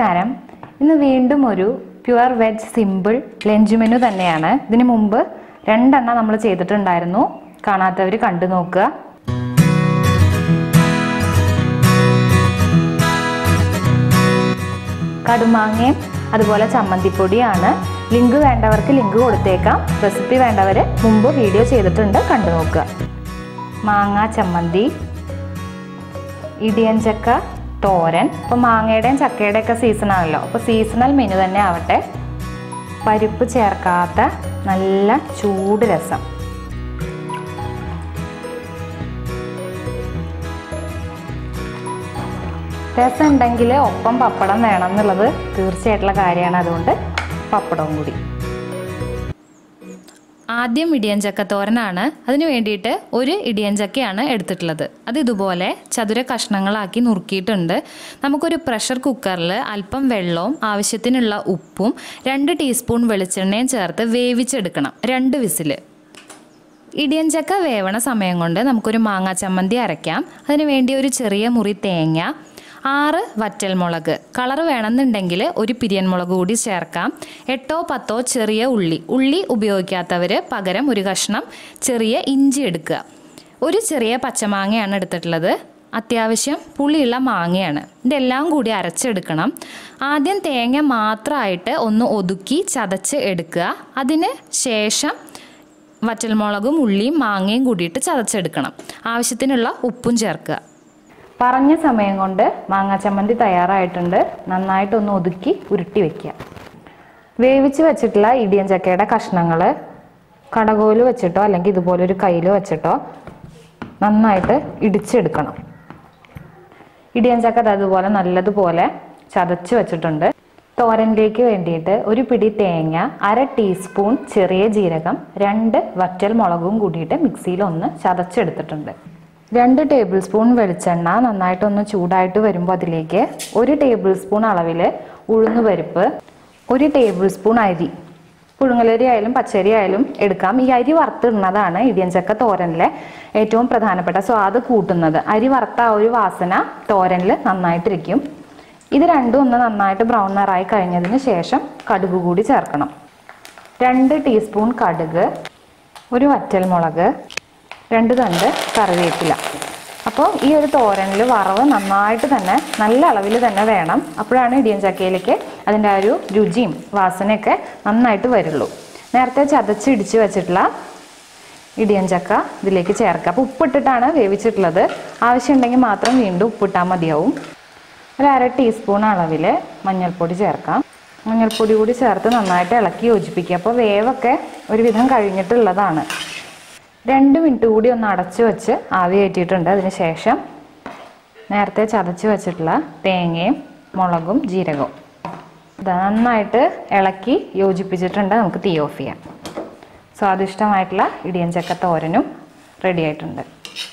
നമസ്കാരം ഇന്ന് വീണ്ടും ഒരു pure veg simple lunch menu തന്നെയാണ് ഇതിനു മുമ്പ് രണ്ടെണ്ണം നമ്മൾ ചെയ്തിട്ടുണ്ടായിരുന്നു കാണാത്തവർ കണ്ടു നോക്കുക കടുമാങ്ങയും അതുപോലെ ചമ്മന്തിപ്പൊടിയാണ് ലിങ്ക് വേണ്ടവർക്ക് ലിങ്ക് കൊടുത്തേക്കാം റെസിപ്പി വേണ്ടവർ മുമ്പ് വീഡിയോ ചെയ്തിട്ടുണ്ട് കണ്ടു നോക്കുക മാങ്ങ ചമ്മന്തി ഇടിയൻചക്ക തോരൻ ഇപ്പോൾ മാങ്ങയുടെയും ചക്കയുടെയും ഒക്കെ സീസൺ ആണല്ലോ അപ്പോൾ സീസണൽ മെനു തന്നെ ആവട്ടെ പരിപ്പ് ചേർക്കാത്ത നല്ല ചൂട് രസം രസം ഉണ്ടെങ്കിൽ ഒപ്പം പപ്പടം വേണം എന്നുള്ളത് തീർച്ചയായിട്ടുള്ള കാര്യമാണ് അതുകൊണ്ട് പപ്പടവും കൂടി ആദ്യം ഇടിയൻചക്ക തോരനാണ് അതിന് വേണ്ടിയിട്ട് ഒരു ഇടിയൻചക്കയാണ് എടുത്തിട്ടുള്ളത് അത് ഇതുപോലെ ചതുര കഷ്ണങ്ങളാക്കി നുറുക്കിയിട്ടുണ്ട് നമുക്കൊരു പ്രഷർ കുക്കറിൽ അല്പം വെള്ളവും ആവശ്യത്തിനുള്ള ഉപ്പും രണ്ട് ടീസ്പൂൺ വെളിച്ചെണ്ണയും ചേർത്ത് വേവിച്ചെടുക്കണം രണ്ട് വിസിൽ ഇടിയൻചക്ക വേവണ സമയം കൊണ്ട് നമുക്കൊരു മാങ്ങാ ചമ്മന്തി അരയ്ക്കാം അതിന് വേണ്ടി ഒരു ചെറിയ മുറി തേങ്ങ ആറ് വറ്റൽമുളക് കളർ വേണമെന്നുണ്ടെങ്കിൽ ഒരു പിരിയൻ മുളക് കൂടി ചേർക്കാം എട്ടോ പത്തോ ചെറിയ ഉള്ളി ഉള്ളി ഉപയോഗിക്കാത്തവർ പകരം ഒരു കഷ്ണം ചെറിയ ഇഞ്ചി എടുക്കുക ഒരു ചെറിയ പച്ചമാങ്ങയാണ് എടുത്തിട്ടുള്ളത് അത്യാവശ്യം പുളിയുള്ള മാങ്ങയാണ് ഇതെല്ലാം കൂടി അരച്ചെടുക്കണം ആദ്യം തേങ്ങ മാത്രമായിട്ട് ഒന്ന് ഒതുക്കി ചതച്ച് എടുക്കുക അതിന് ശേഷം വറ്റൽമുളകും ഉള്ളിയും മാങ്ങയും കൂടിയിട്ട് ചതച്ചെടുക്കണം ആവശ്യത്തിനുള്ള ഉപ്പും ചേർക്കുക പറഞ്ഞ സമയം കൊണ്ട് മാങ്ങാ ചമ്മന്തി തയ്യാറായിട്ടുണ്ട് നന്നായിട്ടൊന്ന് ഒതുക്കി ഉരുട്ടി വെക്കുക വേവിച്ച് വെച്ചിട്ടുള്ള ഇടിയൻ ചക്കയുടെ കഷ്ണങ്ങൾ കടകോല് വെച്ചിട്ടോ അല്ലെങ്കിൽ ഇതുപോലെ ഒരു കയ്യിൽ വെച്ചിട്ടോ നന്നായിട്ട് ഇടിച്ചെടുക്കണം ഇടിയൻ ചക്ക ദാ അതുപോലെ നല്ലതുപോലെ ചതച്ച് വെച്ചിട്ടുണ്ട് തോരനിലേക്ക് വേണ്ടിയിട്ട് ഒരു പിടി തേങ്ങ അര ടീസ്പൂൺ ചെറിയ ജീരകം രണ്ട് വറ്റൽ മുളകും കൂടിയിട്ട് മിക്സിയിൽ ഒന്ന് ചതച്ചെടുത്തിട്ടുണ്ട് രണ്ട് ടേബിൾ സ്പൂൺ വെളിച്ചെണ്ണ നന്നായിട്ടൊന്ന് ചൂടായിട്ട് വരുമ്പോൾ അതിലേക്ക് ഒരു ടേബിൾ സ്പൂൺ അളവിൽ ഉഴുന്നുപരിപ്പ് ഒരു ടേബിൾ സ്പൂൺ അരി പുഴുങ്ങലരി ആയാലും പച്ചരി ആയാലും എടുക്കാം ഈ അരി വറുത്തിടുന്നതാണ് ഇടിയൻചക്ക തോരനിലെ ഏറ്റവും പ്രധാനപ്പെട്ട സ്വാദ് കൂട്ടുന്നത് അരി വറുത്ത ആ ഒരു വാസന തോരനിൽ നന്നായിട്ടിരിക്കും ഇത് രണ്ടും ഒന്ന് നന്നായിട്ട് ബ്രൗൺ നിറായി കഴിഞ്ഞതിന് ശേഷം കടുക് കൂടി ചേർക്കണം രണ്ട് ടീസ്പൂൺ കടുക് ഒരു വറ്റൽമുളക് രണ്ട് തണ്ട് കറിവേപ്പില അപ്പോൾ ഈ ഒരു തോരനിൽ വറവ് നന്നായിട്ട് തന്നെ നല്ല അളവിൽ തന്നെ വേണം അപ്പോഴാണ് ഇടിയൻ ചക്കയിലേക്ക് അതിൻ്റെ ആ ഒരു രുചിയും വാസനയൊക്കെ നന്നായിട്ട് വരുള്ളൂ നേരത്തെ ചതച്ച് ഇടിച്ച് വെച്ചിട്ടുള്ള ഇടിയൻ ചക്ക ഇതിലേക്ക് ചേർക്കുക അപ്പോൾ ഉപ്പിട്ടിട്ടാണ് വേവിച്ചിട്ടുള്ളത് ആവശ്യമുണ്ടെങ്കിൽ മാത്രം വീണ്ടും ഉപ്പിട്ടാൽ മതിയാവും ഒരു അര ടീസ്പൂൺ അളവിൽ മഞ്ഞൾപ്പൊടി ചേർക്കാം മഞ്ഞൾപ്പൊടി കൂടി ചേർത്ത് നന്നായിട്ട് ഇളക്കി യോജിപ്പിക്കുക അപ്പോൾ വേവൊക്കെ ഒരുവിധം കഴിഞ്ഞിട്ടുള്ളതാണ് രണ്ട് മിനിറ്റ് കൂടി ഒന്ന് അടച്ചു വെച്ച് ആവി കയറ്റിയിട്ടുണ്ട് അതിന് ശേഷം നേരത്തെ ചതച്ച് വെച്ചിട്ടുള്ള തേങ്ങയും മുളകും ജീരകവും ഇത് നന്നായിട്ട് ഇളക്കി യോജിപ്പിച്ചിട്ടുണ്ട് നമുക്ക് തീ ഓഫ് ചെയ്യാം സ്വാദിഷ്ടമായിട്ടുള്ള ഇടിയൻ ചക്ക തോരനും റെഡി ആയിട്ടുണ്ട്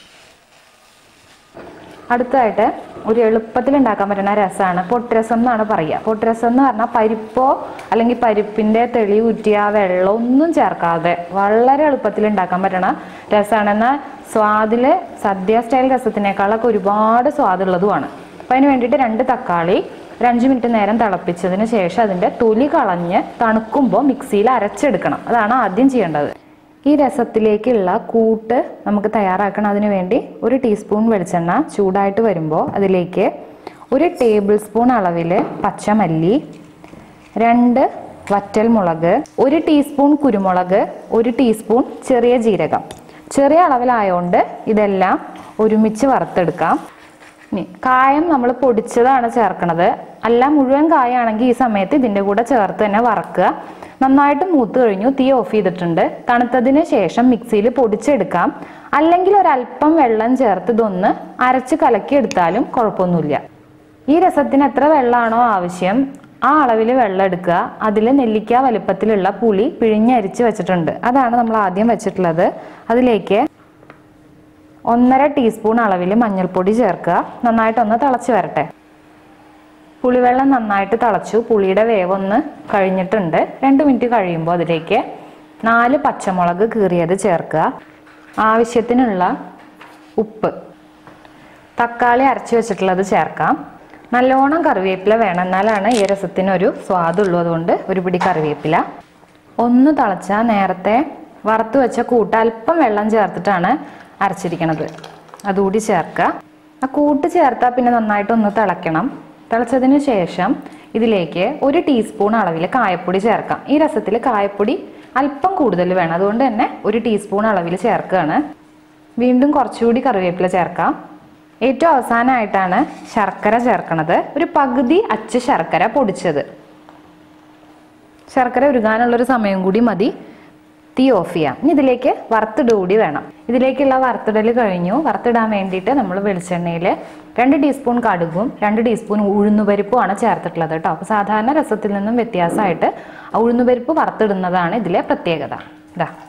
അടുത്തതായിട്ട് ഒരു എളുപ്പത്തിൽ ഉണ്ടാക്കാൻ പറ്റുന്ന രസമാണ് പൊട്ടുരസം എന്നാണ് പറയുക പൊട്ടുരസം എന്ന് പറഞ്ഞാൽ പരിപ്പോ അല്ലെങ്കിൽ പരിപ്പിന്റെ തെളി ഊറ്റിയ ആ വെള്ളം ഒന്നും ചേർക്കാതെ വളരെ എളുപ്പത്തിൽ ഉണ്ടാക്കാൻ പറ്റണ രസമാണ് എന്നാൽ സ്വാദില് സദ്യ സ്റ്റൈൽ രസത്തിനേക്കാളൊക്കെ ഒരുപാട് സ്വാദുള്ളതുമാണ് അപ്പം അതിന് വേണ്ടിയിട്ട് രണ്ട് തക്കാളി ഒരു അഞ്ച് മിനിറ്റ് നേരം തിളപ്പിച്ചതിന് ശേഷം അതിൻ്റെ തൊലി കളഞ്ഞ് തണുക്കുമ്പോൾ മിക്സിയിൽ അരച്ചെടുക്കണം അതാണ് ആദ്യം ചെയ്യേണ്ടത് ഈ രസത്തിലേക്കുള്ള കൂട്ട് നമുക്ക് തയ്യാറാക്കണം അതിന് വേണ്ടി ഒരു ടീസ്പൂൺ വെളിച്ചെണ്ണ ചൂടായിട്ട് വരുമ്പോൾ അതിലേക്ക് ഒരു ടേബിൾ സ്പൂൺ അളവിൽ പച്ചമല്ലി രണ്ട് വറ്റൽ മുളക് ഒരു ടീസ്പൂൺ കുരുമുളക് ഒരു ടീസ്പൂൺ ചെറിയ ജീരകം ചെറിയ അളവിലായതുകൊണ്ട് ഇതെല്ലാം ഒരുമിച്ച് വറുത്തെടുക്കാം ഇനി കായം നമ്മൾ പൊടിച്ചതാണ് ചേർക്കണത് അല്ല മുഴുവൻ കായാണെങ്കിൽ ഈ സമയത്ത് ഇതിൻ്റെ കൂടെ ചേർത്ത് തന്നെ വറക്കുക നന്നായിട്ട് മൂത്ത് കഴിഞ്ഞു തീ ഓഫ് ചെയ്തിട്ടുണ്ട് തണുത്തതിന് ശേഷം മിക്സിയിൽ പൊടിച്ചെടുക്കാം അല്ലെങ്കിൽ ഒരല്പം വെള്ളം ചേർത്ത് ഇതൊന്ന് അരച്ച് കലക്കി എടുത്താലും കുഴപ്പമൊന്നുമില്ല ഈ രസത്തിന് എത്ര വെള്ളമാണോ ആവശ്യം ആ അളവിൽ വെള്ളം എടുക്കുക അതിൽ നെല്ലിക്ക വലുപ്പത്തിലുള്ള പുളി പിഴിഞ്ഞരിച്ച് വെച്ചിട്ടുണ്ട് അതാണ് നമ്മൾ ആദ്യം വെച്ചിട്ടുള്ളത് അതിലേക്ക് ഒന്നര ടീസ്പൂൺ അളവിൽ മഞ്ഞൾപ്പൊടി ചേർക്കുക നന്നായിട്ടൊന്ന് തിളച്ച് വരട്ടെ പുളിവെള്ളം നന്നായിട്ട് തിളച്ചു പുളിയുടെ വേവൊന്ന് കഴിഞ്ഞിട്ടുണ്ട് രണ്ട് മിനിറ്റ് കഴിയുമ്പോൾ അതിലേക്ക് നാല് പച്ചമുളക് കീറിയത് ചേർക്കുക ആവശ്യത്തിനുള്ള ഉപ്പ് തക്കാളി അരച്ച് വെച്ചിട്ടുള്ളത് ചേർക്കാം നല്ലോണം കറിവേപ്പില വേണം എന്നാലാണ് ഈ രസത്തിനൊരു സ്വാദുള്ളൂ അതുകൊണ്ട് ഒരു പിടി കറിവേപ്പില ഒന്ന് തിളച്ചാൽ നേരത്തെ വറുത്ത് വെച്ച കൂട്ട് അല്പം വെള്ളം ചേർത്തിട്ടാണ് അരച്ചിരിക്കണത് അതുകൂടി ചേർക്കുക ആ കൂട്ട് ചേർത്താൽ പിന്നെ നന്നായിട്ടൊന്ന് തിളയ്ക്കണം തിളച്ചതിന് ശേഷം ഇതിലേക്ക് ഒരു ടീസ്പൂൺ അളവിൽ കായപ്പൊടി ചേർക്കാം ഈ രസത്തിൽ കായപ്പൊടി അല്പം കൂടുതൽ വേണം അതുകൊണ്ട് തന്നെ ഒരു ടീസ്പൂൺ അളവിൽ ചേർക്കുകയാണ് വീണ്ടും കുറച്ചുകൂടി കറിവേപ്പില ചേർക്കാം ഏറ്റവും അവസാനമായിട്ടാണ് ശർക്കര ചേർക്കണത് ഒരു പകുതി അച്ച് ശർക്കര പൊടിച്ചത് ശർക്കര ഉരുകാനുള്ളൊരു സമയം കൂടി മതി തീ ഓഫ് ചെയ്യാം ഇനി ഇതിലേക്ക് വറുത്തിടുക കൂടി വേണം ഇതിലേക്കുള്ള വറുത്തിടൽ കഴിഞ്ഞു വറുത്തിടാൻ വേണ്ടിയിട്ട് നമ്മൾ വെളിച്ചെണ്ണയിൽ രണ്ട് ടീസ്പൂൺ കടുകും രണ്ട് ടീസ്പൂൺ ഉഴുന്നുപരിപ്പുമാണ് ചേർത്തിട്ടുള്ളത് കേട്ടോ അപ്പോൾ സാധാരണ രസത്തിൽ നിന്നും വ്യത്യാസമായിട്ട് ആ ഉഴുന്നുപരിപ്പ് വറുത്തിടുന്നതാണ് ഇതിലെ പ്രത്യേകത ഇതാ